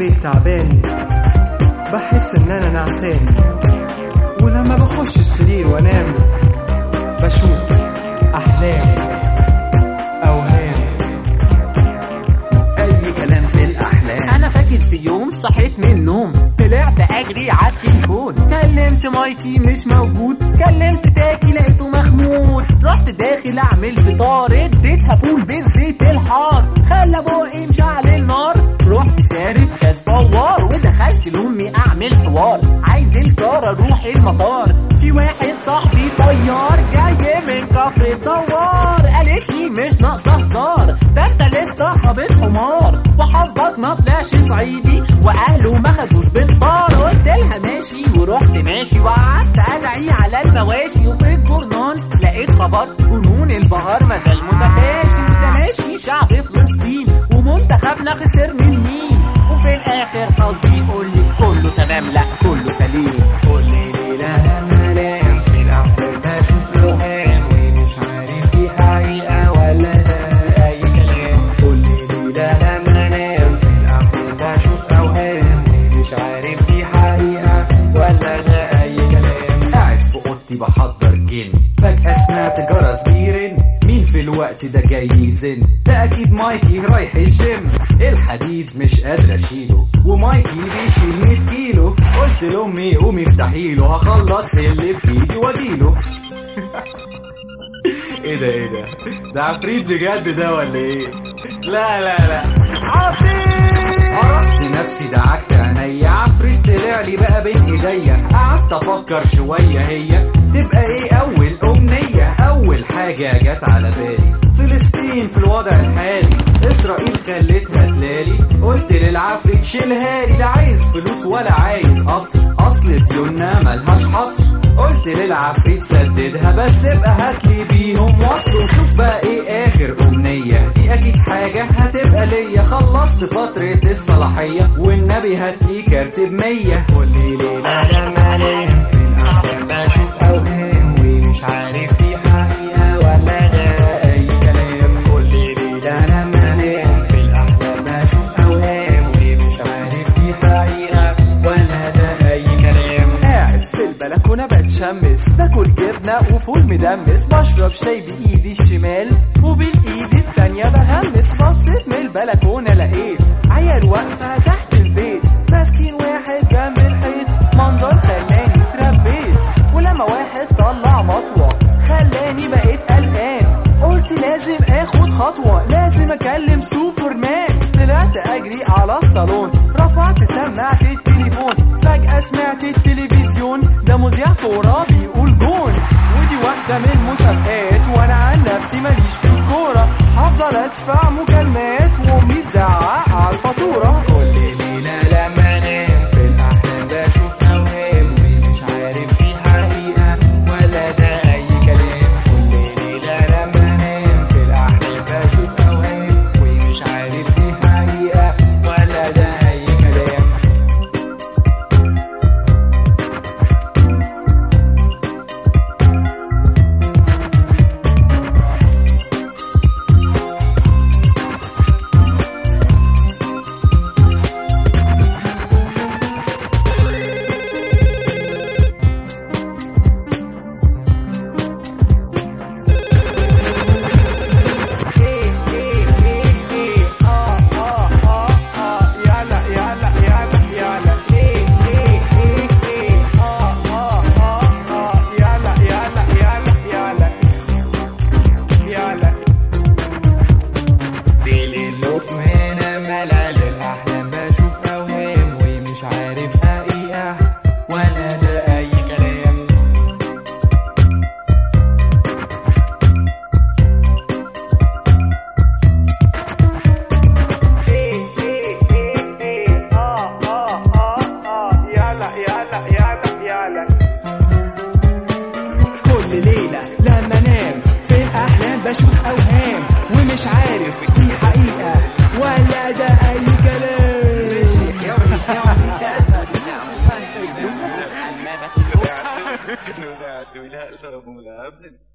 البيت تعبان بحس ان انا نعسان ولما بخش السرير وانام بشوف احلام اوهام اي كلام في الاحلام انا فاكر في يوم صحيت من النوم طلعت اجري على التليفون كلمت مايكي مش موجود كلمت تاكي لقيته مخمود رحت داخل اعمل فطار اديتها فول بالزيت الحار خلى بقي مشعل النار رحت شارب كاس فوار ودخلت لامي اعمل حوار عايز الكار اروح المطار في واحد صاحبي طيار جاي من كفر الدوار قالت لي مش ناقصه هزار ده انت لسه خابط حمار وحظك ما طلعش صعيدي واهله ما خدوش بالطار قلت لها ماشي ورحت ماشي وقعدت ادعي على المواشي وفي الجورنال لقيت خبر جنون البهار مازال متفاشي وتلاشي شعب فلسطين ومنتخبنا خسر من مين وفي الاخر حظي يقول لي كله تمام لا كله سليم كل ليلة لما انام في الاحلام بشوف اوهام ومش عارف دي حقيقة ولا ده اي كلام كل ليلة لما انام في الاحلام بشوف اوهام ومش عارف دي حقيقة ولا ده اي كلام قاعد في اوضتي بحضر جن فجأة سمعت جرس بيرن مين في الوقت ده جاي يزن ده اكيد مايكي رايح الجيم الحديد مش قادر اشيله ومايكي بيشيل 100 كيلو قلت لامي قومي افتحي له هخلص اللي بايدي واجيله ايه ده ايه ده ده عفريت بجد ده ولا ايه لا لا لا عفريت قرصت نفسي دعكت عينيا عفريت طلع لي بقى بين ايديا قعدت افكر شويه هي تبقى ايه اول امنيه اول حاجه جت على بالي فلسطين في الوضع الحالي اسرائيل خلتها تلالي قلت للعفريت شيلها لي لا عايز فلوس ولا عايز قصر اصل ديوننا ملهاش حصر قلت للعفريت سددها بس ابقى هاتلي بيهم وصل وشوف بقى ايه اخر امنيه دي اكيد حاجه هتبقى ليا خلصت فتره الصلاحيه والنبي هاتلي كارت بمية كل ليله لما انام في الاحلام بشوف اوهام ومش عارف دي حقيقه ولا ده اي كلام كل ليله لما انام في الاحلام بشوف اوهام ومش عارف دي حقيقه ولا ده اي كلام قاعد في البلكونة بتشمس باكل جبنة وفول مدمس بشرب شاي بإيدي الشمال وبالإيد التانية بغمس بصيت من البلكونة لقيت عيال واقفة تحت البيت ماسكين واحد جنب الحيط منظر خلاني اتربيت ولما واحد طلع مطوة خلاني بقيت قلقان قلت لازم اخد خطوة لازم اكلم سوبرمان طلعت اجري على الصالون رفعت سماعة التليفون فجأة سمعت التلفزيون ده مذيع كورة بيقول جون ودي واحدة من المسابقات وانا عن نفسي ماليش في الكورة هفضل ادفع مكالمات وامي تزعق على الفاتورة كل ليلة لما انام في الأحلام بشوف أوهام ومش عارف دي حقيقة ولا ده أي كلام كل ليلة لما انام في الأحلام بشوف أوهام ومش عارف دي حقيقة ولا ده أي كلام باللوت هنا ملل الأحلام بشوف أوهام ومش عارف حقيقة ولا ده أي كلام كل ليلة لما انام في الأحلام بشوف أوهام ومش عارف دي حقيقة ولا ده أي كلام لا لا لا